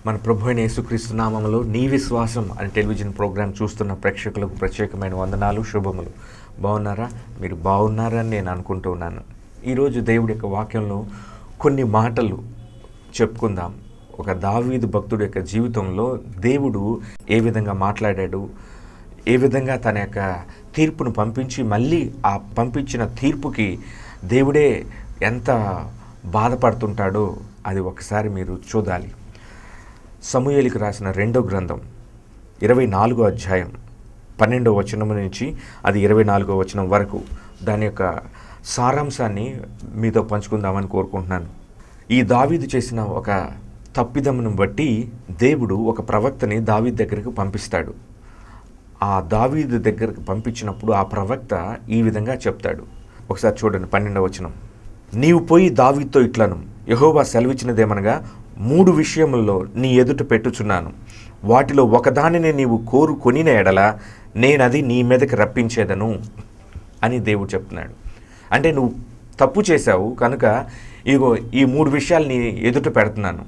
మన ప్రభు అయిన యేసుక్రీస్తు నామములో నీ విశ్వాసం అనే టెలివిజన్ ప్రోగ్రాం చూస్తున్న ప్రేక్షకులకు ప్రత్యేకమైన వందనాలు శుభములు బాగున్నారా మీరు బాగున్నారని నేను అనుకుంటూ ఉన్నాను ఈరోజు దేవుడి యొక్క వాక్యంలో కొన్ని మాటలు చెప్పుకుందాం ఒక దావీదు భక్తుడి యొక్క జీవితంలో దేవుడు ఏ విధంగా మాట్లాడాడు ఏ విధంగా తన యొక్క తీర్పును పంపించి మళ్ళీ ఆ పంపించిన తీర్పుకి దేవుడే ఎంత బాధపడుతుంటాడో అది ఒకసారి మీరు చూడాలి సమూయేలికి రాసిన రెండో గ్రంథం ఇరవై నాలుగో అధ్యాయం పన్నెండో వచనం నుంచి అది ఇరవై నాలుగో వచనం వరకు దాని యొక్క సారాంశాన్ని మీతో పంచుకుందామని కోరుకుంటున్నాను ఈ దావీదు చేసిన ఒక తప్పిదమును బట్టి దేవుడు ఒక ప్రవక్తని దావీదు దగ్గరికి పంపిస్తాడు ఆ దావీదు దగ్గరకు పంపించినప్పుడు ఆ ప్రవక్త ఈ విధంగా చెప్తాడు ఒకసారి చూడండి పన్నెండవ వచనం నీవు పోయి దావీదుతో ఇట్లను యహోవా సెలవిచ్చినదేమనగా మూడు విషయముల్లో నీ ఎదుట పెట్టుచున్నాను వాటిలో ఒకదానిని నీవు కోరు కొనిన ఎడల నేనది నీ మీదకి రప్పించేదను అని దేవుడు చెప్తున్నాడు అంటే నువ్వు తప్పు చేశావు కనుక ఇగో ఈ మూడు విషయాలు నీ ఎదుట పెడుతున్నాను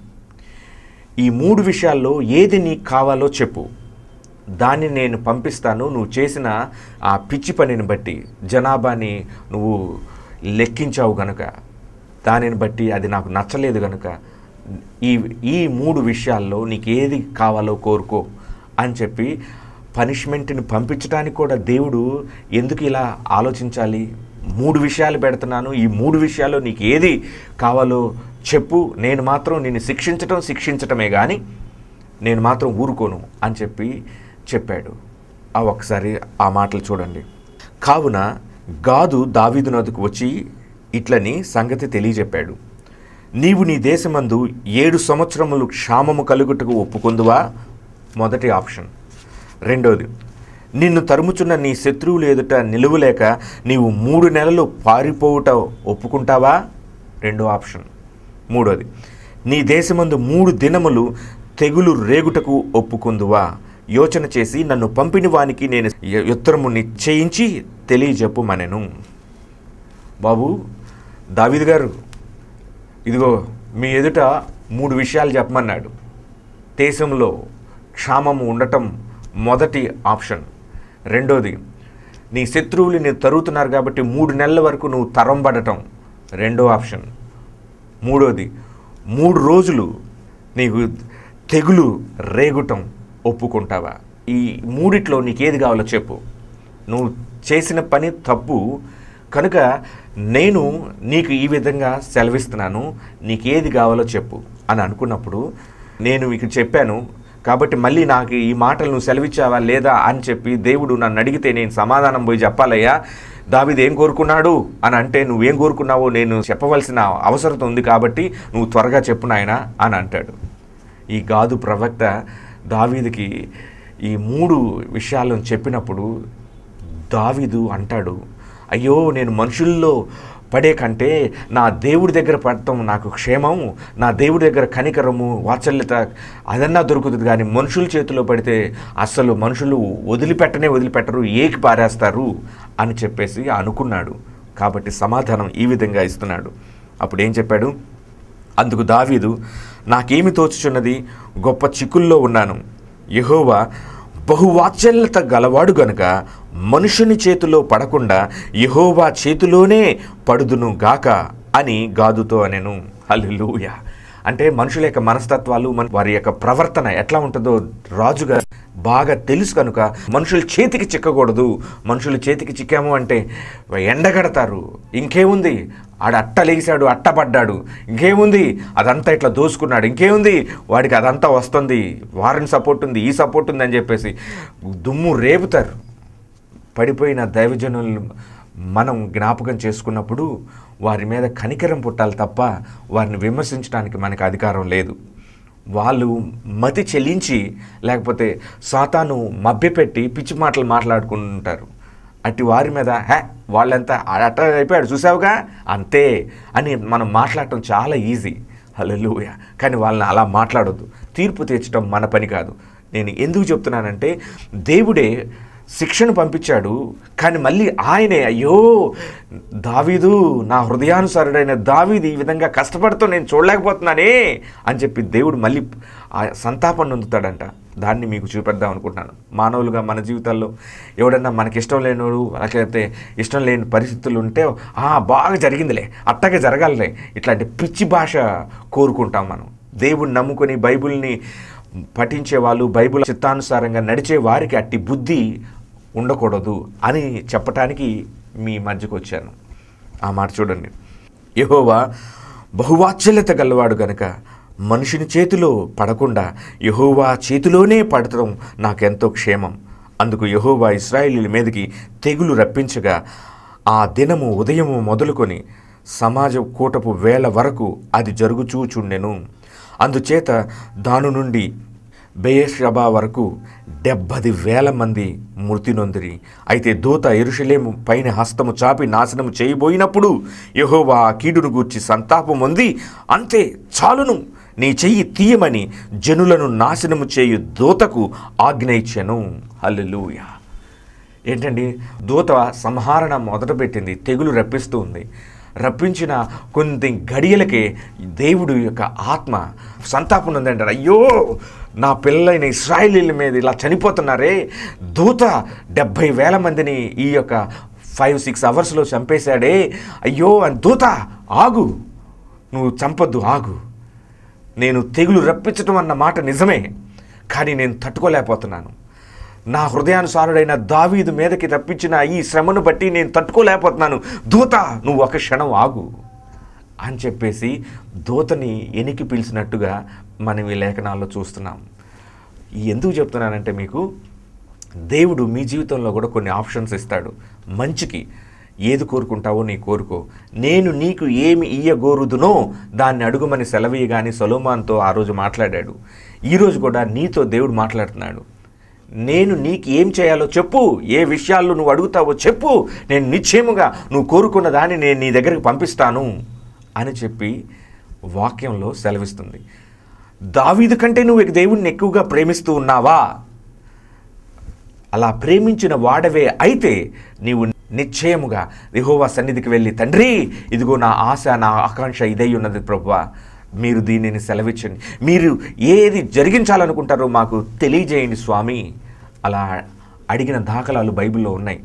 ఈ మూడు విషయాల్లో ఏది నీకు కావాలో చెప్పు దాన్ని నేను పంపిస్తాను నువ్వు చేసిన ఆ పిచ్చి పనిని బట్టి జనాభాని నువ్వు లెక్కించావు గనుక దానిని బట్టి అది నాకు నచ్చలేదు గనుక ఈ ఈ మూడు విషయాల్లో నీకు ఏది కావాలో కోరుకో అని చెప్పి పనిష్మెంట్ని పంపించడానికి కూడా దేవుడు ఎందుకు ఇలా ఆలోచించాలి మూడు విషయాలు పెడుతున్నాను ఈ మూడు విషయాల్లో నీకు ఏది కావాలో చెప్పు నేను మాత్రం నిన్ను శిక్షించటం శిక్షించటమే కానీ నేను మాత్రం ఊరుకోను అని చెప్పి చెప్పాడు ఆ ఒకసారి ఆ మాటలు చూడండి కావున గాదు దావీదు నదుకు వచ్చి ఇట్లని సంగతి తెలియజెప్పాడు నీవు నీ దేశమందు ఏడు సంవత్సరములు క్షామము కలుగుటకు ఒప్పుకుందువా మొదటి ఆప్షన్ రెండోది నిన్ను తరుముచున్న నీ శత్రువులు ఎదుట నిలువలేక నీవు మూడు నెలలు పారిపోవుట ఒప్పుకుంటావా రెండో ఆప్షన్ మూడోది నీ దేశమందు మూడు దినములు తెగులు రేగుటకు ఒప్పుకుందువా యోచన చేసి నన్ను పంపిన వానికి నేను ఉత్తరము నిశ్చయించి తెలియజెప్పుమనెను బాబు దావిద్ గారు ఇదిగో మీ ఎదుట మూడు విషయాలు చెప్పమన్నాడు దేశంలో క్షామము ఉండటం మొదటి ఆప్షన్ రెండోది నీ శత్రువులు నేను తరుగుతున్నారు కాబట్టి మూడు నెలల వరకు నువ్వు తరంబడటం రెండో ఆప్షన్ మూడోది మూడు రోజులు నీకు తెగులు రేగుటం ఒప్పుకుంటావా ఈ మూడిట్లో నీకేది కావాలో చెప్పు నువ్వు చేసిన పని తప్పు కనుక నేను నీకు ఈ విధంగా సెలవిస్తున్నాను నీకు ఏది కావాలో చెప్పు అని అనుకున్నప్పుడు నేను మీకు చెప్పాను కాబట్టి మళ్ళీ నాకు ఈ మాటలు నువ్వు సెలవిచ్చావా లేదా అని చెప్పి దేవుడు నన్ను అడిగితే నేను సమాధానం పోయి చెప్పాలయ్యా దావిది ఏం కోరుకున్నాడు అని అంటే నువ్వేం కోరుకున్నావో నేను చెప్పవలసిన అవసరం ఉంది కాబట్టి నువ్వు త్వరగా చెప్పు నాయనా అని అంటాడు ఈ గాదు ప్రవక్త దావీదుకి ఈ మూడు విషయాలను చెప్పినప్పుడు దావీదు అంటాడు అయ్యో నేను మనుషుల్లో పడే కంటే నా దేవుడి దగ్గర పడటం నాకు క్షేమం నా దేవుడి దగ్గర కనికరము వాత్సల్యత అదన్నా దొరుకుతుంది కానీ మనుషుల చేతిలో పడితే అస్సలు మనుషులు వదిలిపెట్టనే వదిలిపెట్టరు ఏకి పారేస్తారు అని చెప్పేసి అనుకున్నాడు కాబట్టి సమాధానం ఈ విధంగా ఇస్తున్నాడు అప్పుడు ఏం చెప్పాడు అందుకు దావీదు నాకేమి తోచుచున్నది గొప్ప చిక్కుల్లో ఉన్నాను యహోవా బహువాత్సల్యత గలవాడు గనుక మనుషుని చేతిలో పడకుండా యహోవా చేతిలోనే పడుదును గాక అని గాదుతో అనెను హల్లెలూయా అంటే మనుషుల యొక్క మనస్తత్వాలు మన వారి యొక్క ప్రవర్తన ఎట్లా ఉంటుందో రాజుగా బాగా తెలుసు కనుక మనుషుల చేతికి చిక్కకూడదు మనుషుల చేతికి చిక్కాము అంటే ఎండగడతారు ఇంకేముంది ఆడ అట్ట లేచాడు అట్టపడ్డాడు ఇంకేముంది అదంతా ఇట్లా దోసుకున్నాడు ఇంకేముంది వాడికి అదంతా వస్తుంది వారిని సపోర్ట్ ఉంది ఈ సపోర్ట్ ఉంది అని చెప్పేసి దుమ్ము రేపుతారు పడిపోయిన దైవజనులను మనం జ్ఞాపకం చేసుకున్నప్పుడు వారి మీద కనికరం పుట్టాలి తప్ప వారిని విమర్శించడానికి మనకు అధికారం లేదు వాళ్ళు మతి చెల్లించి లేకపోతే సాతాను మభ్యపెట్టి పిచ్చి మాటలు మాట్లాడుకుంటుంటారు అట్టి వారి మీద హే వాళ్ళంతా అట్ట అయిపోయాడు చూసావుగా అంతే అని మనం మాట్లాడటం చాలా ఈజీ హల్లెలూయా కానీ వాళ్ళని అలా మాట్లాడొద్దు తీర్పు తీర్చడం మన పని కాదు నేను ఎందుకు చెప్తున్నానంటే దేవుడే శిక్షను పంపించాడు కానీ మళ్ళీ ఆయనే అయ్యో దావీదు నా హృదయానుసారుడైన దావీదు ఈ విధంగా కష్టపడుతూ నేను చూడలేకపోతున్నానే అని చెప్పి దేవుడు మళ్ళీ ఆ సంతాపం నొందుతాడంట దాన్ని మీకు చూపెడదాం అనుకుంటున్నాను మానవులుగా మన జీవితాల్లో ఎవడన్నా మనకి ఇష్టం లేనివాడు లేకపోతే ఇష్టం లేని పరిస్థితులు ఉంటే "ఆ, బాగా జరిగిందిలే అట్టగా జరగాలిలే ఇట్లాంటి పిచ్చి భాష కోరుకుంటాం మనం దేవుడిని నమ్ముకొని బైబిల్ని పఠించే వాళ్ళు బైబిల్ చిత్తానుసారంగా నడిచే వారికి అట్టి బుద్ధి ఉండకూడదు అని చెప్పటానికి మీ మధ్యకు వచ్చాను ఆ మాట చూడండి యెహోవా బహువాత్సల్యత గలవాడు గనక మనుషుని చేతిలో పడకుండా యెహోవా చేతిలోనే పడటం నాకెంతో క్షేమం అందుకు యెహోవా ఇస్రాయేలీల మీదకి తెగులు రప్పించగా ఆ దినము ఉదయము మొదలుకొని సమాజ కూటపు వేళ వరకు అది జరుగుచూచుండెను అందుచేత దాని నుండి బేయషబా వరకు డెబ్బది వేల మంది మృతి నొందిరి అయితే దూత ఎరుషలేము పైన హస్తము చాపి నాశనము చేయబోయినప్పుడు యెహోవా ఆ కీడును గూర్చి సంతాపం పొంది అంతే చాలును నీ చెయ్యి తీయమని జనులను నాశనము చేయు దూతకు ఆజ్ఞ ఇచ్చెను హల్లెలూయా ఏంటండి దూత సంహరణ మొదలుపెట్టింది తెగులు రప్పిస్తూ ఉంది రప్పించిన కొన్ని గడియలకే దేవుడు యొక్క ఆత్మ సంతాపం ఉందంటారు అయ్యో నా పిల్లలైన ఇస్రాయలీల మీద ఇలా చనిపోతున్నారే దూత డెబ్భై వేల మందిని ఈ యొక్క ఫైవ్ సిక్స్ అవర్స్లో చంపేశాడే అయ్యో అని దూత ఆగు నువ్వు చంపొద్దు ఆగు నేను తెగులు రప్పించటం అన్న మాట నిజమే కానీ నేను తట్టుకోలేకపోతున్నాను నా హృదయానుసారుడైన దావీదు మీదకి రప్పించిన ఈ శ్రమను బట్టి నేను తట్టుకోలేకపోతున్నాను దూత నువ్వు ఒక క్షణం ఆగు అని చెప్పేసి దూతని ఎనికి పిలిచినట్టుగా మనం ఈ లేఖనాల్లో చూస్తున్నాం ఎందుకు చెప్తున్నానంటే మీకు దేవుడు మీ జీవితంలో కూడా కొన్ని ఆప్షన్స్ ఇస్తాడు మంచికి ఏది కోరుకుంటావో నీ కోరుకో నేను నీకు ఏమి ఇయ్యగోరుదునో దాన్ని అడుగుమని సెలవీయగాని సొలోమాన్తో ఆ రోజు మాట్లాడాడు ఈరోజు కూడా నీతో దేవుడు మాట్లాడుతున్నాడు నేను నీకు ఏం చేయాలో చెప్పు ఏ విషయాల్లో నువ్వు అడుగుతావో చెప్పు నేను నిశ్చయముగా నువ్వు కోరుకున్న దాన్ని నేను నీ దగ్గరికి పంపిస్తాను అని చెప్పి వాక్యంలో సెలవిస్తుంది దావీదు కంటే నువ్వు ఇక దేవుణ్ణి ఎక్కువగా ప్రేమిస్తూ ఉన్నావా అలా ప్రేమించిన వాడవే అయితే నీవు నిశ్చయముగా యెహోవా సన్నిధికి వెళ్ళి తండ్రి ఇదిగో నా ఆశ నా ఆకాంక్ష ఇదై ఉన్నది ప్రభువా మీరు దీనిని సెలవిచ్చండి మీరు ఏది జరిగించాలనుకుంటారో మాకు తెలియజేయండి స్వామి అలా అడిగిన దాఖలాలు బైబిల్లో ఉన్నాయి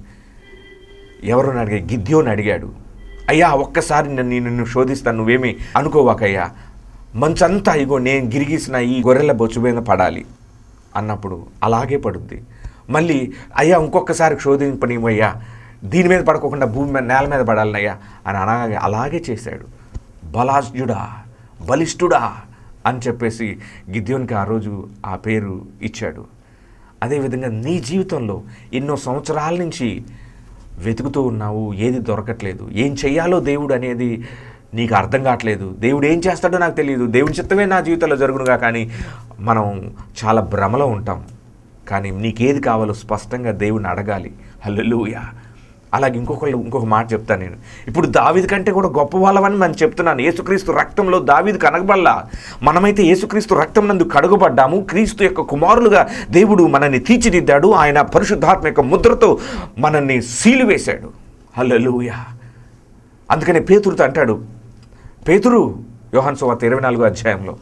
ఎవరు అడిగాడు గిద్యోని అడిగాడు అయ్యా ఒక్కసారి నన్ను నిన్ను శోధిస్తాను నువ్వేమి అనుకోవాకయ్యా మంచంతా ఇగో నేను గిరిగీసిన ఈ గొర్రెల బొచ్చు మీద పడాలి అన్నప్పుడు అలాగే పడుద్ది మళ్ళీ అయ్యా ఇంకొకసారి శోధింపనివయ్యా దీని మీద పడుకోకుండా భూమి మీద నేల మీద పడాలనయ్యా అని అనగా అలాగే చేశాడు బలాజ్యుడా బలిష్ఠుడా అని చెప్పేసి గిద్యోనికి ఆ రోజు ఆ పేరు ఇచ్చాడు అదేవిధంగా నీ జీవితంలో ఎన్నో సంవత్సరాల నుంచి వెతుకుతూ ఉన్నావు ఏది దొరకట్లేదు ఏం చెయ్యాలో దేవుడు అనేది నీకు అర్థం కావట్లేదు దేవుడు ఏం చేస్తాడో నాకు తెలియదు దేవుడి చిత్తమే నా జీవితంలో జరుగునుగా కానీ మనం చాలా భ్రమలో ఉంటాం కానీ నీకేది కావాలో స్పష్టంగా దేవుడిని అడగాలి హల్లెలూయా అలాగే ఇంకొకళ్ళు ఇంకొక మాట చెప్తాను నేను ఇప్పుడు దావీది కంటే కూడా గొప్ప వాళ్ళమని మనం చెప్తున్నాను యేసుక్రీస్తు రక్తంలో దావీది కనగబల్లా మనమైతే యేసుక్రీస్తు రక్తం నందు కడుగుబడ్డాము క్రీస్తు యొక్క కుమారులుగా దేవుడు మనల్ని తీర్చిదిద్దాడు ఆయన పరిశుద్ధాత్మ యొక్క ముద్రతో మనల్ని సీలు వేశాడు హల్లెలూయా అందుకనే పేతురుతో అంటాడు పేతురు యోహాన్ సువార్త ఇరవై నాలుగో అధ్యాయంలో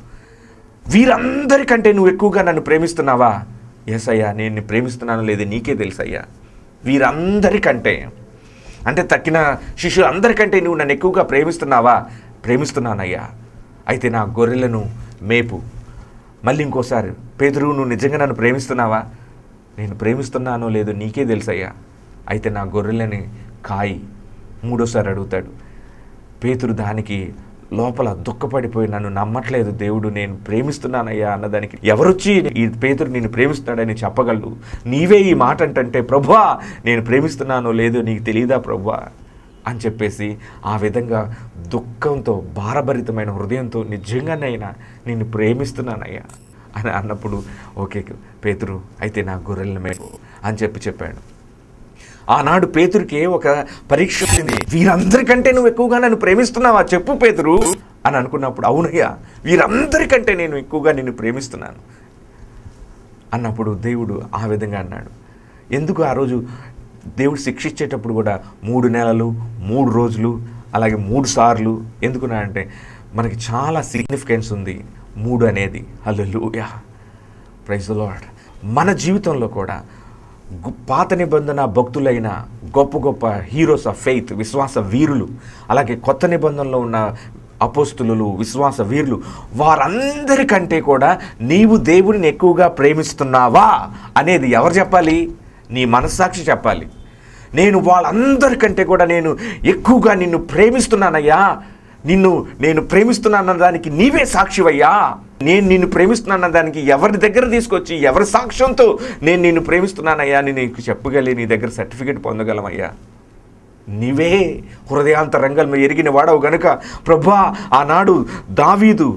వీరందరికంటే నువ్వు ఎక్కువగా నన్ను ప్రేమిస్తున్నావా ఎస్ అయ్యా నేను నిన్ను ప్రేమిస్తున్నాను లేదు నీకే తెలుసయ్యా వీరందరికంటే అంటే తక్కిన శిష్యులందరికంటే నువ్వు నన్ను ఎక్కువగా ప్రేమిస్తున్నావా ప్రేమిస్తున్నానయ్యా అయితే నా గొర్రెలను మేపు మళ్ళీ ఇంకోసారి పేదరు నువ్వు నిజంగా నన్ను ప్రేమిస్తున్నావా నేను ప్రేమిస్తున్నానో లేదో నీకే తెలుసయ్యా అయితే నా గొర్రెలని కాయి మూడోసారి అడుగుతాడు పేతురు దానికి లోపల దుఃఖపడిపోయి నన్ను నమ్మట్లేదు దేవుడు నేను ప్రేమిస్తున్నానయ్యా అన్నదానికి ఎవరొచ్చి ఈ పేతురు నేను ప్రేమిస్తున్నాడని చెప్పగలడు నీవే ఈ మాట అంటంటే ప్రభువా నేను ప్రేమిస్తున్నానో లేదో నీకు తెలియదా ప్రభువా అని చెప్పేసి ఆ విధంగా దుఃఖంతో భారభరితమైన హృదయంతో నిజంగానైనా నిన్ను ప్రేమిస్తున్నానయ్యా అని అన్నప్పుడు ఓకే పేతురు అయితే నా గొర్రెల మేపు అని చెప్పి చెప్పాడు ఆనాడు పేతురికి ఒక పరీక్ష వచ్చింది వీరందరికంటే నువ్వు ఎక్కువగా నన్ను ప్రేమిస్తున్నావా చెప్పు పేతురు అని అనుకున్నప్పుడు అవునయ్యా వీరందరికంటే నేను ఎక్కువగా నిన్ను ప్రేమిస్తున్నాను అన్నప్పుడు దేవుడు ఆ విధంగా అన్నాడు ఎందుకు ఆ రోజు దేవుడు శిక్షించేటప్పుడు కూడా మూడు నెలలు మూడు రోజులు అలాగే మూడు సార్లు ఎందుకున్నా అంటే మనకి చాలా సిగ్నిఫికెన్స్ ఉంది మూడు అనేది హల్లెలూయా ప్రైజ్ లార్డ్ మన జీవితంలో కూడా గు- పాత నిబంధన భక్తులైన గొప్ప గొప్ప హీరోస్ ఆఫ్ ఫెయిత్ విశ్వాస వీరులు అలాగే కొత్త నిబంధనలో ఉన్న అపోస్తులు విశ్వాస వీరులు వారందరికంటే కూడా నీవు దేవుడిని ఎక్కువగా ప్రేమిస్తున్నావా అనేది ఎవరు చెప్పాలి నీ మనస్సాక్షి చెప్పాలి నేను వాళ్ళందరికంటే కూడా నేను ఎక్కువగా నిన్ను ప్రేమిస్తున్నానయ్యా నిన్ను నేను ప్రేమిస్తున్నాన్న దానికి నీవే సాక్షివయ్యా నేను నిన్ను ప్రేమిస్తున్నాన్న దానికి ఎవరి దగ్గర తీసుకొచ్చి ఎవరి సాక్ష్యంతో నేను నిన్ను ప్రేమిస్తున్నానయ్యా అని నీకు చెప్పగలి నీ దగ్గర సర్టిఫికేట్ పొందగలమయ్యా నీవే హృదయాంతరంగం ఎరిగిన వాడవు గనుక ప్రభా ఆనాడు దావీదు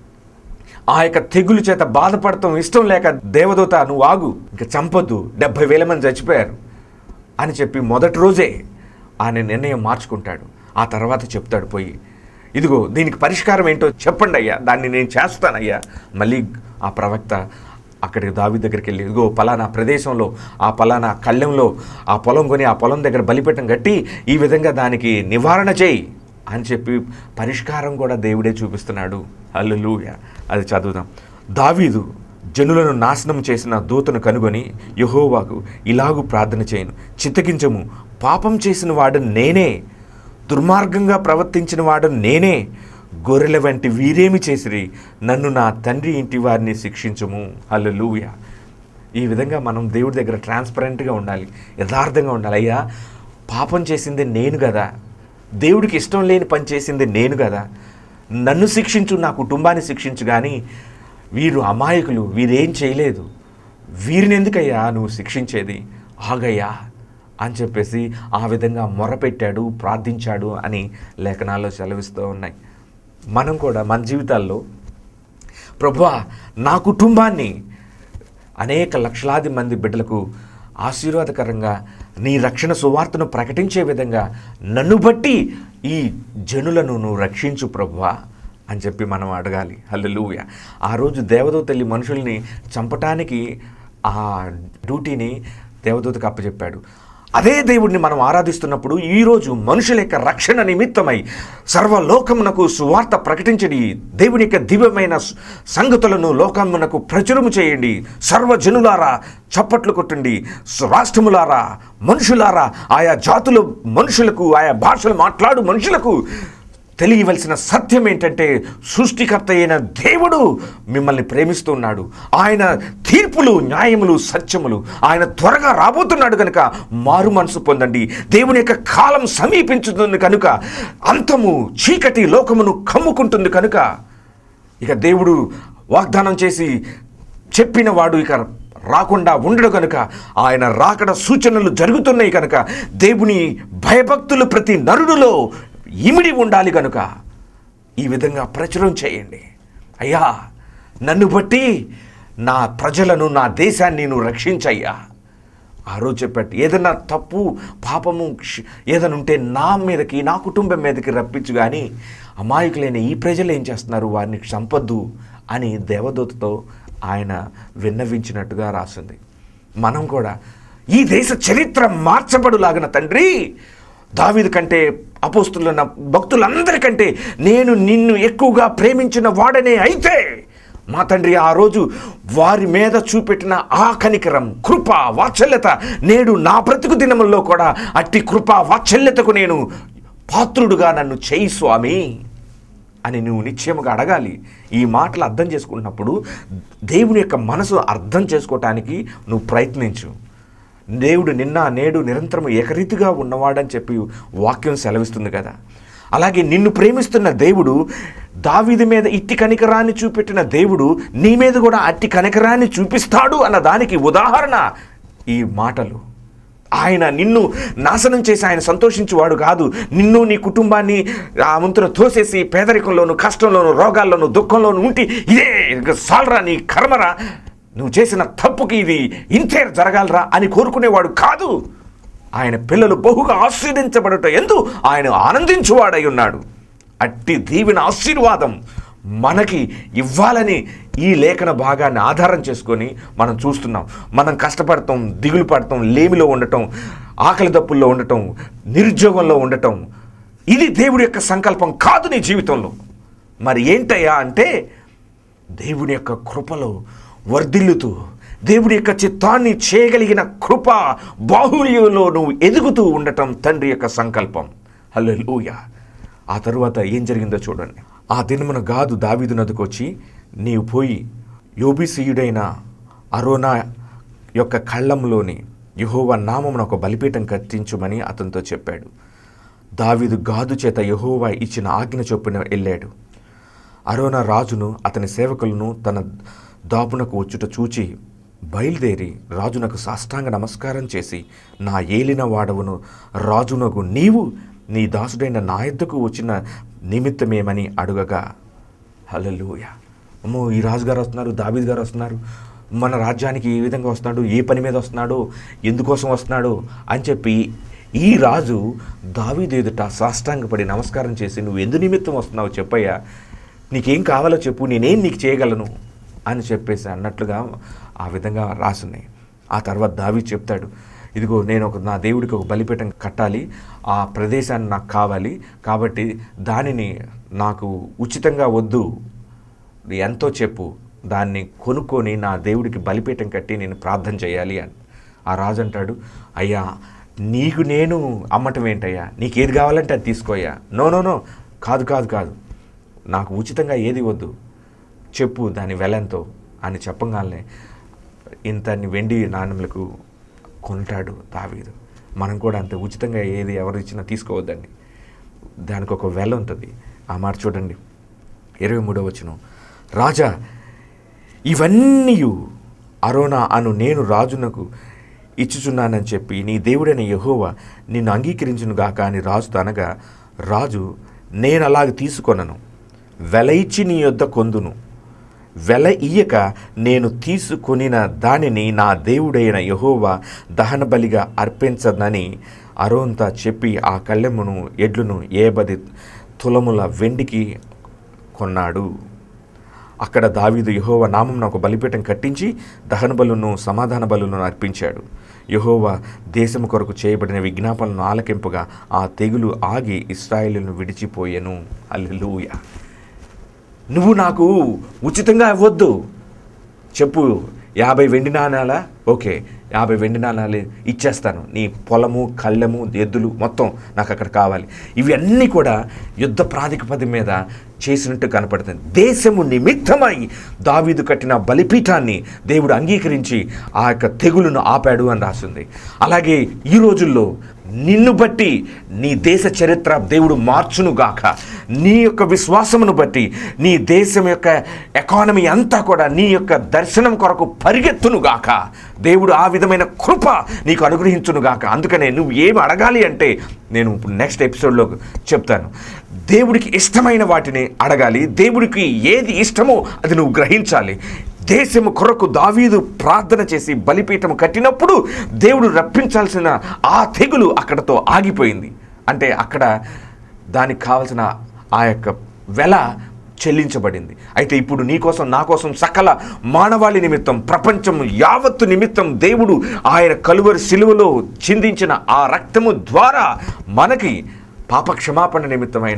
ఆ యొక్క తెగులు చేత బాధపడటం ఇష్టం లేక దేవదూత నువ్వు ఆగు ఇంకా చంపొద్దు డెబ్భై వేల మంది చచ్చిపోయారు అని చెప్పి మొదటి రోజే ఆయన నిర్ణయం మార్చుకుంటాడు ఆ తర్వాత చెప్తాడు పోయి ఇదిగో దీనికి పరిష్కారం ఏంటో చెప్పండి అయ్యా దాన్ని నేను చేస్తానయ్యా మళ్ళీ ఆ ప్రవక్త అక్కడికి దావి దగ్గరికి వెళ్ళి ఇదిగో పలానా ప్రదేశంలో ఆ పలానా కళ్ళెంలో ఆ పొలం కొని ఆ పొలం దగ్గర బలిపెట్టం కట్టి ఈ విధంగా దానికి నివారణ చేయి అని చెప్పి పరిష్కారం కూడా దేవుడే చూపిస్తున్నాడు హల్లెలూయా అది చదువుదాం దావీదు జనులను నాశనం చేసిన దూతను కనుగొని యహోవాకు ఇలాగు ప్రార్థన చేయను చిత్తగించము పాపం చేసిన వాడు నేనే దుర్మార్గంగా ప్రవర్తించిన వాడు నేనే గొర్రెల వంటి వీరేమి చేసిరి నన్ను నా తండ్రి ఇంటి వారిని శిక్షించము హల్లెలూయా ఈ విధంగా మనం దేవుడి దగ్గర ట్రాన్స్పరెంట్గా ఉండాలి యథార్థంగా ఉండాలి అయ్యా పాపం చేసింది నేను కదా దేవుడికి ఇష్టం లేని పని చేసింది నేను కదా నన్ను శిక్షించు నా కుటుంబాన్ని శిక్షించు కానీ వీరు అమాయకులు వీరేం చేయలేదు వీరిని ఎందుకయ్యా నువ్వు శిక్షించేది ఆగయ్యా అని చెప్పేసి ఆ విధంగా మొరపెట్టాడు ప్రార్థించాడు అని లేఖనాల్లో సెలవిస్తూ ఉన్నాయి మనం కూడా మన జీవితాల్లో ప్రభువా నా కుటుంబాన్ని అనేక లక్షలాది మంది బిడ్డలకు ఆశీర్వాదకరంగా నీ రక్షణ సువార్తను ప్రకటించే విధంగా నన్ను బట్టి ఈ జనులను నువ్వు రక్షించు ప్రభువా అని చెప్పి మనం అడగాలి హల్లెలూయ ఆ రోజు దేవదూత తల్లి మనుషుల్ని చంపటానికి ఆ డ్యూటీని దేవదూతకు అప్పచెప్పాడు అదే దేవుడిని మనం ఆరాధిస్తున్నప్పుడు ఈరోజు మనుషుల యొక్క రక్షణ నిమిత్తమై సర్వలోకమునకు సువార్త ప్రకటించడి దేవుని యొక్క దివ్యమైన స్- సంగతులను లోకమునకు ప్రచురము చేయండి సర్వజనులారా చప్పట్లు కొట్టండి స- రాష్ట్రములారా మనుషులారా ఆయా జాతుల మనుషులకు ఆయా భాషలు మాట్లాడు మనుషులకు తెలియవలసిన సత్యం ఏంటంటే సృష్టికర్త అయిన దేవుడు మిమ్మల్ని ప్రేమిస్తున్నాడు ఆయన తీర్పులు న్యాయములు సత్యములు ఆయన త్వరగా రాబోతున్నాడు కనుక మారు మనసు పొందండి దేవుని యొక్క కాలం సమీపించుతుంది కనుక అంతము చీకటి లోకమును కమ్ముకుంటుంది కనుక ఇక దేవుడు వాగ్దానం చేసి చెప్పిన వాడు ఇక రాకుండా ఉండడు కనుక ఆయన రాకడ సూచనలు జరుగుతున్నాయి కనుక దేవుని భయభక్తులు ప్రతి నరుడులో ఇమిడి ఉండాలి కనుక ఈ విధంగా ప్రచురం చేయండి అయ్యా నన్ను బట్టి నా ప్రజలను నా దేశాన్ని నువ్వు రక్షించయ్యా ఆ రోజు చెప్పాడు ఏదైనా తప్పు పాపము క్ష- ఏదైనా ఉంటే నా మీదకి నా కుటుంబం మీదకి రప్పించు కానీ అమాయకులైన ఈ ప్రజలు ఏం చేస్తున్నారు వారిని చంపొద్దు అని దేవదూతతో ఆయన విన్నవించినట్టుగా రాసింది మనం కూడా ఈ దేశ చరిత్ర మార్చబడులాగిన తండ్రి దావీదు కంటే అపోస్తులున్న భక్తులందరికంటే నేను నిన్ను ఎక్కువగా ప్రేమించిన వాడనే అయితే మా తండ్రి ఆ రోజు వారి మీద చూపెట్టిన ఆ కనికరం కృప వాత్సల్యత నేడు నా బ్రతుకు దినముల్లో కూడా అట్టి కృప వాత్సల్యతకు నేను పాత్రుడుగా నన్ను చేయి స్వామి అని నువ్వు నిశ్చయముగా అడగాలి ఈ మాటలు అర్థం చేసుకున్నప్పుడు దేవుని యొక్క మనసు అర్థం చేసుకోవటానికి నువ్వు ప్రయత్నించు దేవుడు నిన్న నేడు నిరంతరం ఏకరీతిగా ఉన్నవాడని చెప్పి వాక్యం సెలవిస్తుంది కదా అలాగే నిన్ను ప్రేమిస్తున్న దేవుడు దావీది మీద ఇట్టి కనికరాన్ని చూపెట్టిన దేవుడు నీ మీద కూడా అట్టి కనికరాన్ని చూపిస్తాడు అన్న దానికి ఉదాహరణ ఈ మాటలు ఆయన నిన్ను నాశనం చేసి ఆయన సంతోషించువాడు కాదు నిన్ను నీ కుటుంబాన్ని ఆ ముంతున తోసేసి పేదరికంలోను కష్టంలోను రోగాల్లోను దుఃఖంలోను ఉంటి ఇదే ఇక సాల్రా నీ కర్మరా నువ్వు చేసిన తప్పుకి ఇది ఇంతే జరగాలరా అని కోరుకునేవాడు కాదు ఆయన పిల్లలు బహుగా ఆశీర్దించబడట ఎందు ఆయన ఆనందించువాడై ఉన్నాడు అట్టి దీవెన ఆశీర్వాదం మనకి ఇవ్వాలని ఈ లేఖన భాగాన్ని ఆధారం చేసుకొని మనం చూస్తున్నాం మనం కష్టపడటం దిగులు పడటం లేమిలో ఉండటం ఆకలి దప్పుల్లో ఉండటం నిరుద్యోగంలో ఉండటం ఇది దేవుడి యొక్క సంకల్పం కాదు నీ జీవితంలో మరి ఏంటయ్యా అంటే దేవుని యొక్క కృపలో వర్ధిల్లుతూ దేవుడి యొక్క చిత్తాన్ని చేయగలిగిన కృప బాహుల్యంలో నువ్వు ఎదుగుతూ ఉండటం తండ్రి యొక్క సంకల్పం హల్లెలూయ ఆ తరువాత ఏం జరిగిందో చూడండి ఆ దినమున గాదు దావీదు నదికి వచ్చి నీవు పోయి యోబిసీయుడైన అరోనా యొక్క కళ్ళంలోని యహోవా నామమున ఒక బలిపీఠం కట్టించుమని అతనితో చెప్పాడు దావీదు గాదు చేత యహోవా ఇచ్చిన ఆజ్ఞ చొప్పున వెళ్ళాడు అరోనా రాజును అతని సేవకులను తన దాపునకు వచ్చుట చూచి బయలుదేరి రాజునకు సాష్టాంగ నమస్కారం చేసి నా ఏలిన వాడవును రాజునకు నీవు నీ దాసుడైన నా యొద్దకు వచ్చిన నిమిత్తమేమని అడుగగా హల్లెలూయ అమ్మో ఈ రాజుగారు వస్తున్నారు దావీద్ గారు వస్తున్నారు మన రాజ్యానికి ఏ విధంగా వస్తున్నాడు ఏ పని మీద వస్తున్నాడు ఎందుకోసం వస్తున్నాడు అని చెప్పి ఈ రాజు దావీదు ఎదుట సాష్టాంగపడి నమస్కారం చేసి నువ్వు ఎందు నిమిత్తం వస్తున్నావు చెప్పయ్యా నీకేం కావాలో చెప్పు నేనేం నీకు చేయగలను అని చెప్పేసి అన్నట్లుగా ఆ విధంగా రాసున్నాయి ఆ తర్వాత దావి చెప్తాడు ఇదిగో నేను ఒక నా దేవుడికి ఒక బలిపీఠం కట్టాలి ఆ ప్రదేశాన్ని నాకు కావాలి కాబట్టి దానిని నాకు ఉచితంగా వద్దు ఎంతో చెప్పు దాన్ని కొనుక్కొని నా దేవుడికి బలిపీఠం కట్టి నేను ప్రార్థన చేయాలి అని ఆ రాజు అంటాడు అయ్యా నీకు నేను అమ్మటం ఏంటయ్యా నీకు ఏది కావాలంటే అది తీసుకోయ్యా నో నో నో కాదు కాదు కాదు నాకు ఉచితంగా ఏది వద్దు చెప్పు దాని వెలంతో అని చెప్పగానే ఇంతన్ని వెండి నాణ్యములకు కొంటాడు దావీదు మనం కూడా అంత ఉచితంగా ఏది ఎవరు ఇచ్చినా తీసుకోవద్దండి దానికి ఒక వెల ఉంటుంది ఆ మాట చూడండి ఇరవై మూడో వచనం రాజా ఇవన్నీ అరోనా అను నేను రాజునకు ఇచ్చుచున్నానని చెప్పి నీ దేవుడైన యహోవా నిన్ను అంగీకరించును గాక అని రాజుతో అనగా రాజు నేను అలాగ తీసుకొనను వెల ఇచ్చి నీ యొద్ద కొందును వెల ఇయ్యక నేను తీసుకొనిన దానిని నా దేవుడైన యహోవా దహన బలిగా అర్పించదని అరోంతా చెప్పి ఆ కళ్ళెమును ఎడ్లును ఏబది తులముల వెండికి కొన్నాడు అక్కడ దావీదు యహోవ నామం ఒక బలిపీఠం కట్టించి దహన బలును సమాధాన బలును అర్పించాడు యహోవ దేశము కొరకు చేయబడిన విజ్ఞాపనను ఆలకింపుగా ఆ తెగులు ఆగి ఇస్రాయేలును విడిచిపోయెను అల్లెలూయ నువ్వు నాకు ఉచితంగా ఇవ్వద్దు చెప్పు యాభై వెండి నాణాలా ఓకే యాభై వెండి నాణాలు ఇచ్చేస్తాను నీ పొలము కళ్ళెము ఎద్దులు మొత్తం నాకు అక్కడ కావాలి ఇవన్నీ కూడా యుద్ధ ప్రాతిపదిక మీద చేసినట్టు కనపడుతుంది దేశము నిమిత్తమై దావీదు కట్టిన బలిపీఠాన్ని దేవుడు అంగీకరించి ఆ యొక్క తెగులును ఆపాడు అని రాసింది అలాగే ఈ రోజుల్లో నిన్ను బట్టి నీ దేశ చరిత్ర దేవుడు మార్చునుగాక నీ యొక్క విశ్వాసమును బట్టి నీ దేశం యొక్క ఎకానమీ అంతా కూడా నీ యొక్క దర్శనం కొరకు పరిగెత్తునుగాక దేవుడు ఆ విధమైన కృప నీకు అనుగ్రహించునుగాక అందుకనే నువ్వు ఏమి అడగాలి అంటే నేను నెక్స్ట్ ఎపిసోడ్లో చెప్తాను దేవుడికి ఇష్టమైన వాటిని అడగాలి దేవుడికి ఏది ఇష్టమో అది నువ్వు గ్రహించాలి దేశము కొరకు దావీదు ప్రార్థన చేసి బలిపీఠం కట్టినప్పుడు దేవుడు రప్పించాల్సిన ఆ తెగులు అక్కడతో ఆగిపోయింది అంటే అక్కడ దానికి కావలసిన ఆ యొక్క వెల చెల్లించబడింది అయితే ఇప్పుడు నీ కోసం నా కోసం సకల మానవాళి నిమిత్తం ప్రపంచం యావత్తు నిమిత్తం దేవుడు ఆయన కలువరి సిలువలో చిందించిన ఆ రక్తము ద్వారా మనకి పాప క్షమాపణ నిమిత్తమైన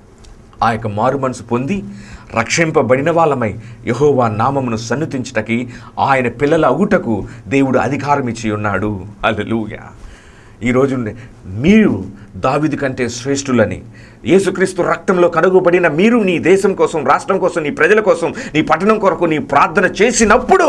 ఆ యొక్క మారు మనసు పొంది రక్షింపబడిన వాళ్ళమై యహోవా నామమును సన్నుతించుటకి ఆయన పిల్లల అగుటకు దేవుడు అధికారం ఇచ్చి ఉన్నాడు అల్లెలూయా ఈరోజు మీరు దావిది కంటే శ్రేష్ఠులని యేసుక్రీస్తు రక్తంలో కడుగుబడిన మీరు నీ దేశం కోసం రాష్ట్రం కోసం నీ ప్రజల కోసం నీ పట్టణం కొరకు నీ ప్రార్థన చేసినప్పుడు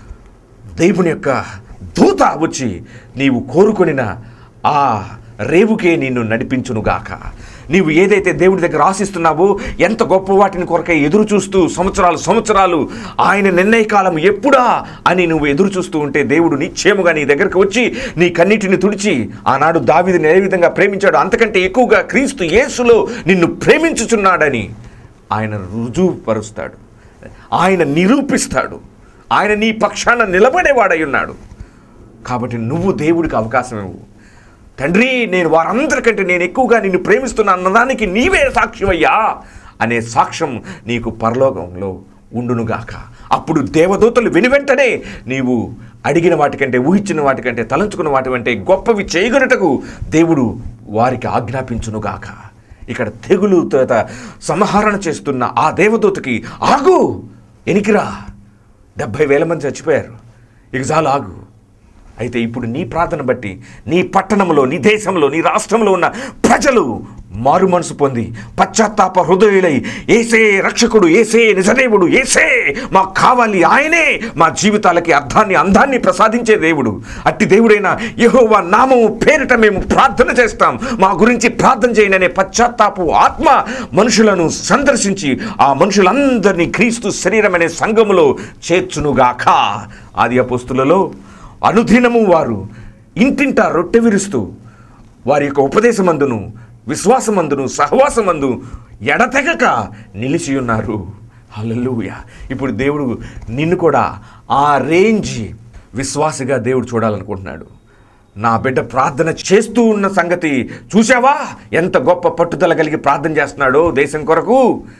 దేవుని యొక్క దూత వచ్చి నీవు కోరుకొనిన ఆ రేవుకే నిన్ను నడిపించునుగాక నీవు ఏదైతే దేవుడి దగ్గర ఆశిస్తున్నావో ఎంత గొప్ప వాటిని కొరకై ఎదురు చూస్తూ సంవత్సరాలు సంవత్సరాలు ఆయన నిర్ణయ కాలం ఎప్పుడా అని నువ్వు ఎదురు చూస్తూ ఉంటే దేవుడు నిశ్చయముగా నీ దగ్గరకు వచ్చి నీ కన్నిటిని తుడిచి ఆనాడు దావిదిని ఏ విధంగా ప్రేమించాడు అంతకంటే ఎక్కువగా క్రీస్తు యేసులో నిన్ను ప్రేమించుచున్నాడని ఆయన రుజువుపరుస్తాడు ఆయన నిరూపిస్తాడు ఆయన నీ పక్షాన నిలబడేవాడై ఉన్నాడు కాబట్టి నువ్వు దేవుడికి అవకాశం ఇవ్వు తండ్రి నేను వారందరికంటే నేను ఎక్కువగా నిన్ను ప్రేమిస్తున్నా అన్నదానికి నీవే సాక్ష్యమయ్యా అనే సాక్ష్యం నీకు పరలోకంలో ఉండునుగాక అప్పుడు దేవదూతలు విని వెంటనే నీవు అడిగిన వాటికంటే ఊహించిన వాటికంటే తలంచుకున్న వాటి కంటే గొప్పవి చేయగలటకు దేవుడు వారికి ఆజ్ఞాపించునుగాక ఇక్కడ తెగులు తోత సంహరణ చేస్తున్న ఆ దేవదూతకి ఆగు ఎనికిరా డెబ్భై వేల మంది చచ్చిపోయారు ఇక చాలు ఆగు అయితే ఇప్పుడు నీ ప్రార్థన బట్టి నీ పట్టణంలో నీ దేశంలో నీ రాష్ట్రంలో ఉన్న ప్రజలు మారు మనసు పొంది పశ్చాత్తాప హృదయులై ఏసే రక్షకుడు ఏసే నిజదేవుడు ఏసే మాకు కావాలి ఆయనే మా జీవితాలకి అర్థాన్ని అందాన్ని ప్రసాదించే దేవుడు అట్టి దేవుడైన యెహోవా నామము పేరిట మేము ప్రార్థన చేస్తాం మా గురించి ప్రార్థన చేయననే పశ్చాత్తాపు ఆత్మ మనుషులను సందర్శించి ఆ మనుషులందరినీ క్రీస్తు శరీరం అనే సంఘములో చేర్చునుగాక ఆది అపోస్తులలో అనుదినము వారు ఇంటింటా రొట్టె విరుస్తూ వారి యొక్క ఉపదేశమందును విశ్వాసమందును సహవాసమందు ఎడతెగక నిలిచి ఉన్నారు హల్లెలూయ ఇప్పుడు దేవుడు నిన్ను కూడా ఆ రేంజ్ విశ్వాసిగా దేవుడు చూడాలనుకుంటున్నాడు నా బిడ్డ ప్రార్థన చేస్తూ ఉన్న సంగతి చూసావా ఎంత గొప్ప పట్టుదల కలిగి ప్రార్థన చేస్తున్నాడో దేశం కొరకు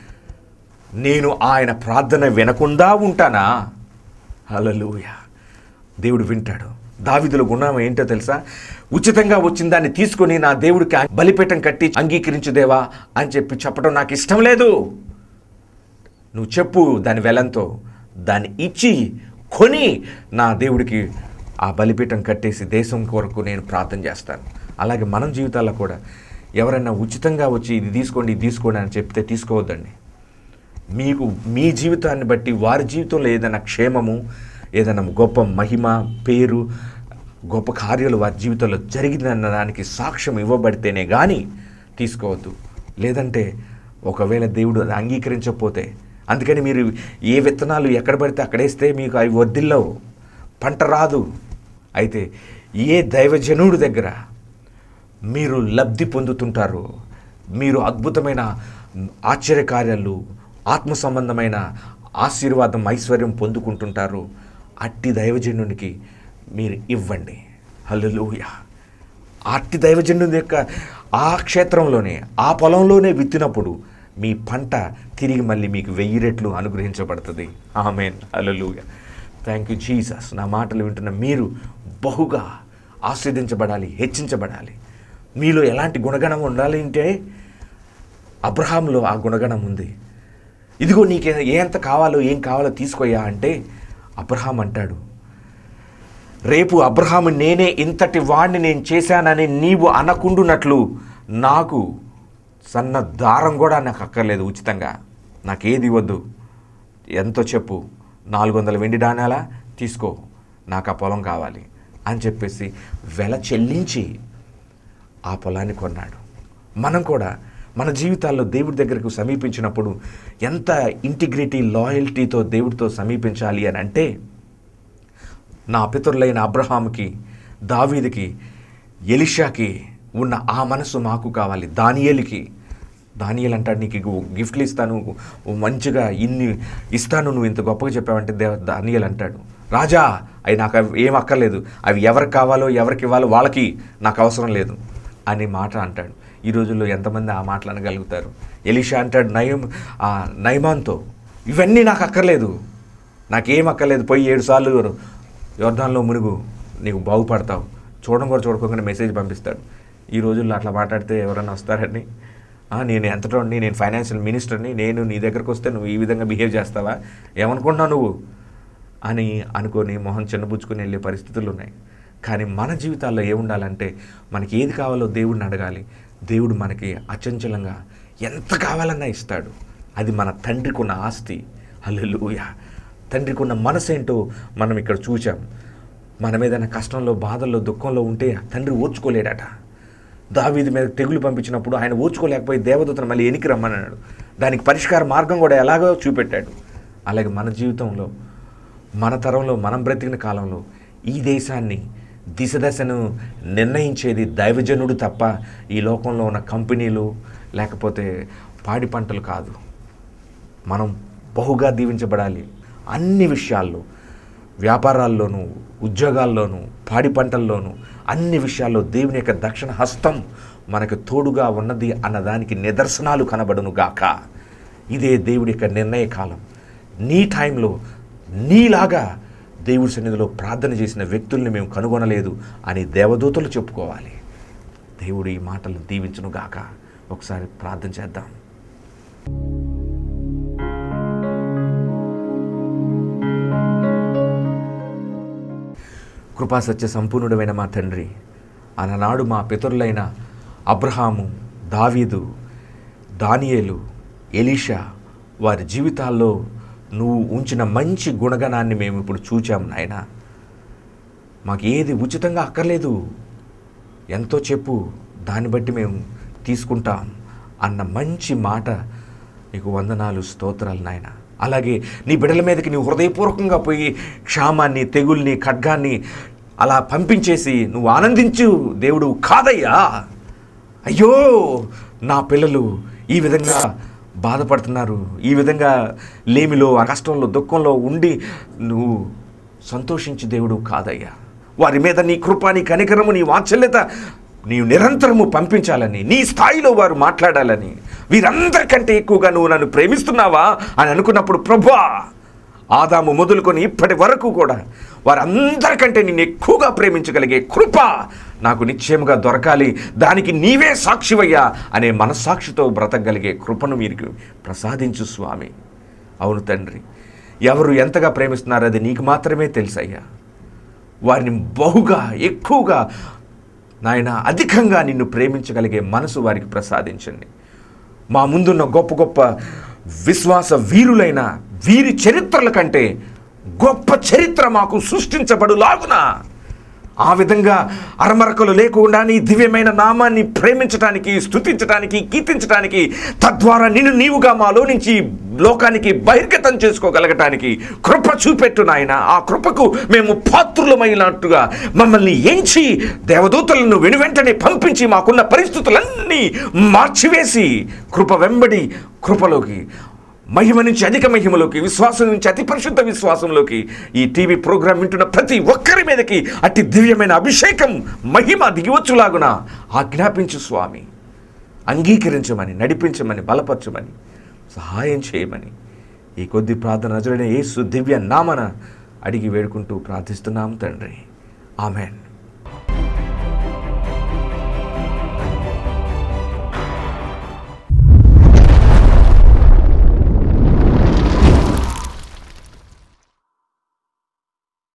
నేను ఆయన ప్రార్థన వినకుండా ఉంటానా హల్లెలూయా దేవుడు వింటాడు దావిదుల గుణం ఏంటో తెలుసా ఉచితంగా వచ్చిన దాన్ని తీసుకొని నా దేవుడికి బలిపీఠం కట్టి అంగీకరించు దేవా అని చెప్పి చెప్పడం నాకు ఇష్టం లేదు నువ్వు చెప్పు దాని వెలంతో దాన్ని ఇచ్చి కొని నా దేవుడికి ఆ బలిపీఠం కట్టేసి దేశం కొరకు నేను ప్రార్థన చేస్తాను అలాగే మనం జీవితాల్లో కూడా ఎవరైనా ఉచితంగా వచ్చి ఇది తీసుకోండి ఇది తీసుకోండి అని చెప్తే తీసుకోవద్దండి మీకు మీ జీవితాన్ని బట్టి వారి జీవితంలో ఏదైనా క్షేమము ఏదైనా గొప్ప మహిమ పేరు గొప్ప కార్యాలు వారి జీవితంలో జరిగిందన్న దానికి సాక్ష్యం ఇవ్వబడితేనే కానీ తీసుకోవద్దు లేదంటే ఒకవేళ దేవుడు అది అంగీకరించకపోతే అందుకని మీరు ఏ విత్తనాలు ఎక్కడ పడితే అక్కడేస్తే మీకు అవి వర్దిల్లవు పంట రాదు అయితే ఏ దైవజనుడి దగ్గర మీరు లబ్ధి పొందుతుంటారు మీరు అద్భుతమైన ఆశ్చర్యకార్యాలు ఆత్మ సంబంధమైన ఆశీర్వాదం ఐశ్వర్యం పొందుకుంటుంటారు అట్టి దైవజనునికి మీరు ఇవ్వండి హల్లెలూయ అట్టి దైవజనుని యొక్క ఆ క్షేత్రంలోనే ఆ పొలంలోనే విత్తినప్పుడు మీ పంట తిరిగి మళ్ళీ మీకు వెయ్యి రెట్లు అనుగ్రహించబడుతుంది amen hallelujah thank you Jesus నా మాటలు వింటున్న మీరు బహుగా ఆస్వాదించబడాలి హెచ్చించబడాలి మీలో ఎలాంటి గుణగణం ఉండాలి అంటే అబ్రహాంలో ఆ గుణగణం ఉంది ఇదిగో నీకు ఎంత కావాలో ఏం కావాలో తీసుకోయా అంటే అబ్రహాం అంటాడు రేపు అబ్రహాము నేనే ఇంతటి వాడిని నేను చేశానని నీవు అనకుండునట్లు నాకు సన్న దారం కూడా నాకు అక్కర్లేదు ఉచితంగా నాకేది వద్దు ఎంతో చెప్పు నాలుగు వందల వెండి నాణాలా తీసుకో నాకు ఆ పొలం కావాలి అని చెప్పేసి వెల చెల్లించి ఆ పొలాన్ని కొన్నాడు మనం కూడా మన జీవితాల్లో దేవుడి దగ్గరకు సమీపించినప్పుడు ఎంత ఇంటిగ్రిటీ లాయల్టీతో దేవుడితో సమీపించాలి అని అంటే నా పితరులైన అబ్రహాముకి దావీదికి ఎలిషాకి ఉన్న ఆ మనసు మాకు కావాలి దానియేలికి దానియేలు అంటాడు నీకు ఇగో గిఫ్ట్లు ఇస్తాను మంచిగా ఇన్ని ఇస్తాను నువ్వు ఇంత గొప్పగా చెప్పావంటే దేవ దానియేలు అంటాడు రాజా అవి నాకు అవి ఏం అక్కర్లేదు అవి ఎవరికి కావాలో ఎవరికి ఇవ్వాలో వాళ్ళకి నాకు అవసరం లేదు అని మాట అంటాడు ఈ రోజుల్లో ఎంతమంది ఆ మాటలు అనగలుగుతారు ఎలిషా అంటాడు నయం ఆ నయమాన్తో ఇవన్నీ నాకు అక్కర్లేదు నాకేం అక్కర్లేదు పోయి ఏడు సార్లు యోర్ధాన్లో మునుగు నీకు బాగుపడతావు చూడడం కూడా చూడకుండా మెసేజ్ పంపిస్తాడు ఈ రోజుల్లో అట్లా మాట్లాడితే ఎవరైనా వస్తారని "ఆ, నేను ఎంతటోని నేను ఫైనాన్షియల్ మినిస్టర్ని నేను నీ దగ్గరకు వస్తే నువ్వు ఈ విధంగా బిహేవ్ చేస్తావా ఏమనుకుంటున్నావు నువ్వు అని అనుకొని మొహం చిన్నబుచ్చుకొని వెళ్ళే పరిస్థితులు ఉన్నాయి కానీ మన జీవితాల్లో ఏముండాలంటే మనకి ఏది కావాలో దేవుడిని అడగాలి దేవుడు మనకి అచంచలంగా ఎంత కావాలన్నా ఇస్తాడు అది మన తండ్రికి ఉన్న ఆస్తి హల్లెలూయ తండ్రికి ఉన్న మనసు ఏంటో మనం ఇక్కడ చూచాం మనం ఏదైనా కష్టంలో బాధల్లో దుఃఖంలో ఉంటే తండ్రి ఓర్చుకోలేడట దావీది మీద తెగులు పంపించినప్పుడు ఆయన ఓర్చుకోలేకపోయి దేవదూతను మళ్ళీ ఎనికి రమ్మన్నాడు దానికి పరిష్కార మార్గం కూడా ఎలాగో చూపెట్టాడు అలాగే మన జీవితంలో మన తరంలో మనం బ్రతికిన కాలంలో ఈ దేశాన్ని దిశ దశను నిర్ణయించేది దైవజనుడు తప్ప ఈ లోకంలో ఉన్న కంపెనీలు లేకపోతే పాడి పంటలు కాదు మనం బహుగా దీవించబడాలి అన్ని విషయాల్లో వ్యాపారాల్లోనూ ఉద్యోగాల్లోనూ పాడి పంటల్లోనూ అన్ని విషయాల్లో దేవుని యొక్క దక్షిణ హస్తం మనకు తోడుగా ఉన్నది అన్నదానికి నిదర్శనాలు కనబడును గాక ఇదే దేవుడి యొక్క నిర్ణయ కాలం నీ టైంలో నీలాగా దేవుడి సన్నిధిలో ప్రార్థన చేసిన వ్యక్తుల్ని మేము కనుగొనలేదు అని దేవదూతలు చెప్పుకోవాలి దేవుడు ఈ మాటలు దీవించును గాక ఒకసారి ప్రార్థన చేద్దాం కృపా సత్య సంపూర్ణుడమైన మా తండ్రి ఆనాడు మా పితరులైన అబ్రహాము దావీదు దానియేలు ఎలీషా వారి జీవితాల్లో నువ్వు ఉంచిన మంచి గుణగణాన్ని మేము ఇప్పుడు చూచాం నాయన మాకు ఏది ఉచితంగా అక్కర్లేదు ఎంతో చెప్పు దాన్ని బట్టి మేము తీసుకుంటాం అన్న మంచి మాట నీకు వందనాలు స్తోత్రాలు నాయన అలాగే నీ బిడ్డల మీదకి నీ హృదయపూర్వకంగా పోయి క్షామాన్ని తెగుల్ని ఖడ్గాన్ని అలా పంపించేసి నువ్వు ఆనందించు దేవుడు కాదయ్యా అయ్యో నా పిల్లలు ఈ విధంగా బాధపడుతున్నారు ఈ విధంగా లేమిలో ఆ కష్టంలో దుఃఖంలో ఉండి నువ్వు సంతోషించి దేవుడు కాదయ్యా వారి మీద నీ కృప నీ కనికరము నీ వాత్సల్యత నీవు నిరంతరము పంపించాలని నీ స్థాయిలో వారు మాట్లాడాలని వీరందరికంటే ఎక్కువగా నువ్వు నన్ను ప్రేమిస్తున్నావా అని అనుకున్నప్పుడు ప్రభా ఆదాము మొదలుకొని ఇప్పటి వరకు కూడా వారందరికంటే నిన్ను ఎక్కువగా ప్రేమించగలిగే కృప నాకు నిశ్చయముగా దొరకాలి దానికి నీవే సాక్షివయ్యా అనే మనస్సాక్షితో బ్రతకగలిగే కృపను మీరు ప్రసాదించు స్వామి అవును తండ్రి ఎవరు ఎంతగా ప్రేమిస్తున్నారో అది నీకు మాత్రమే తెలుసయ్యా వారిని బహుగా ఎక్కువగా నాయన అధికంగా నిన్ను ప్రేమించగలిగే మనసు వారికి ప్రసాదించండి మా ముందున్న గొప్ప గొప్ప విశ్వాస వీరులైన వీరి చరిత్రల కంటే గొప్ప చరిత్ర మాకు సృష్టించబడులాగున ఆ విధంగా అరమరకలు లేకుండా నీ దివ్యమైన నామాన్ని ప్రేమించడానికి స్తుతించడానికి కీర్తించడానికి తద్వారా నిన్ను నీవుగా మాలో నుంచి లోకానికి బహిర్గతం చేసుకోగలగటానికి కృప చూపెట్టు నాయన ఆ కృపకు మేము పాత్రులమైనట్టుగా మమ్మల్ని ఎంచి దేవదూతలను వెను వెంటనే పంపించి మాకున్న పరిస్థితులన్నీ మార్చివేసి కృప వెంబడి కృపలోకి మహిమ నుంచి అధిక మహిమలోకి విశ్వాసం నుంచి అతి పరిశుద్ధ విశ్వాసంలోకి ఈ టీవీ ప్రోగ్రాం వింటున్న ప్రతి ఒక్కరి మీదకి అతి దివ్యమైన అభిషేకం మహిమ దిగివచ్చులాగున ఆజ్ఞాపించు స్వామి అంగీకరించమని నడిపించమని బలపరచమని సహాయం చేయమని ఈ కొద్ది ప్రార్థన నజరైన యేసు దివ్య నామన అడిగి వేడుకుంటూ ప్రార్థిస్తున్నాం తండ్రి ఆమెన్